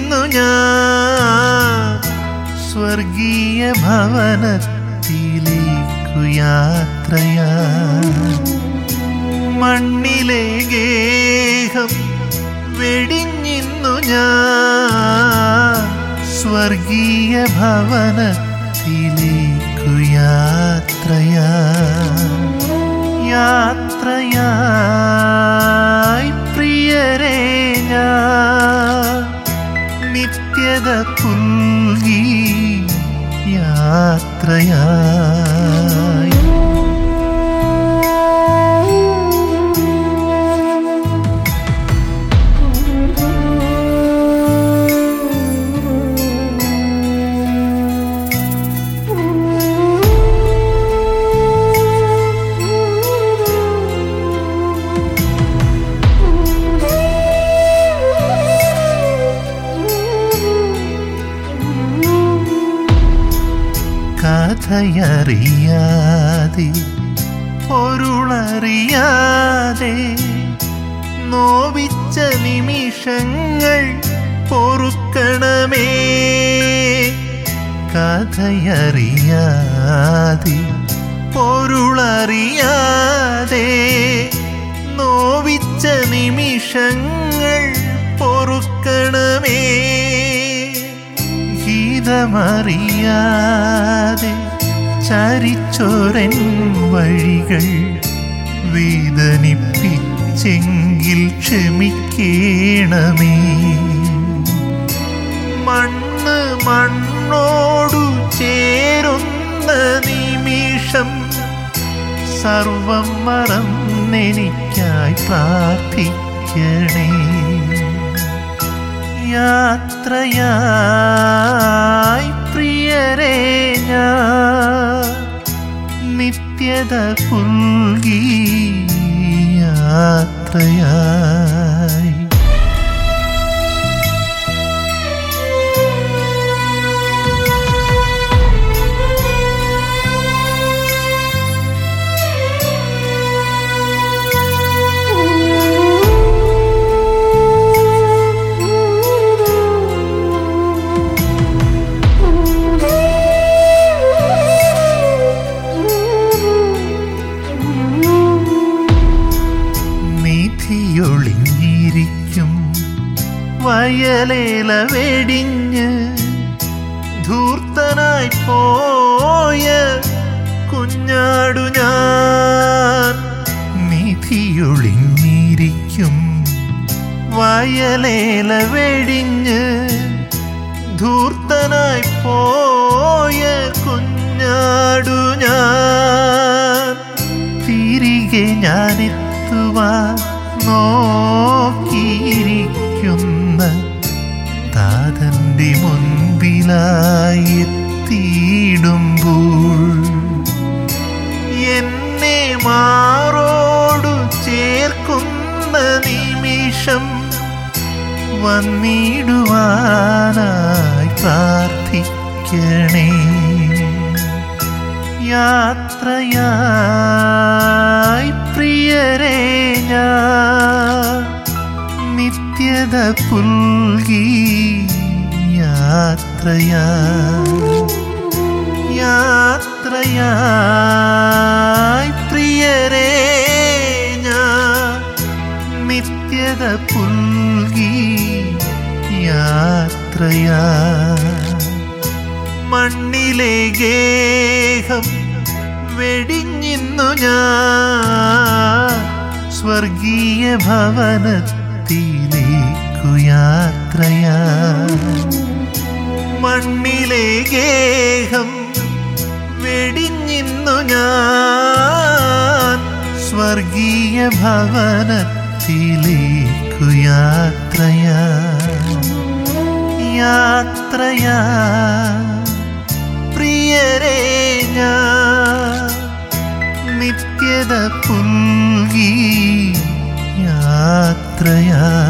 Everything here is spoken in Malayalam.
വെടിഞ്ഞിന്നു ഞാൻ സ്വർഗീയ ഭവനത്തിലേക്കു യാത്രയാ മണ്ണിലെ ഗേഹം വെടിഞ്ഞിന്നു ഞാൻ സ്വർഗീയ ഭവനത്തിലേക്കു യാത്രയാ യാത്രയായി പ്രിയരേ ഞാൻ നിത്യത പുൽകി യാത്രയായി കഥയറിയാതെ പൊരുളറിയാതെ നോവിച്ച നിമിഷങ്ങൾ പൊറുക്കണമേ കഥയറിയാതെ പൊരുളറിയാതെ നോവിച്ച നിമിഷങ്ങൾ പൊറുക്കണമേ ഗീതമറിയാതെ ചരിച്ചോരൻ വഴികൾ വേദനിപ്പിച്ചെങ്കിൽ ക്ഷമിക്കേണമേ മണ്ണ് മണ്ണോടു ചേരുന്ന നിമിഷം സർവം മറന്നെനിക്കായി പ്രാർത്ഥിക്കണേ യാത്രയായി പ്രിയരേ ഞാൻ നിത്യത പുൽകി യാത്രയായി നിധിയൊളിഞ്ഞിരിക്കും വയലേല വെടിഞ്ഞ് ധൂർത്തനായി പോയ കുഞ്ഞാടു ഞാൻ നിധിയൊളിഞ്ഞിരിക്കും വയലേല വെടിഞ്ഞ് ധൂർത്തനായി പോയ കുഞ്ഞാടു ഞാൻ തിരികെ ഞാനെത്തുവാൻ നോക്കിയിരിക്കുന്ന താതന്റെ മുൻപിലായി എത്തിയിടുമ്പോൾ എന്നെ മാറോടു ചേർക്കുന്ന നിമിഷം വന്നിടുവാനായി പ്രാർത്ഥിക്കണേ യാത്രയായി പ്രിയരേ ഞാൻ നിത്യത പുൽകി യാത്രയായി യാത്രയായി പ്രിയരേ ഞാൻ നിത്യത പുൽകി യാത്രയായി മണ്ണിലെ ഗേഹം വെടിഞ്ഞിന്നു ഞാൻ സ്വർഗീയ ഭവനത്തിലേക്കു യാത്രയാ മണ്ണിലെ ഗേഹം വെടിഞ്ഞിന്നു ഞാൻ സ്വർഗീയ ഭവനത്തിലേക്കു യാത്രയാ യാത്രയാ പ്രിയരേ ഞാൻ നിത്യത പുൽകി യാത്രയാ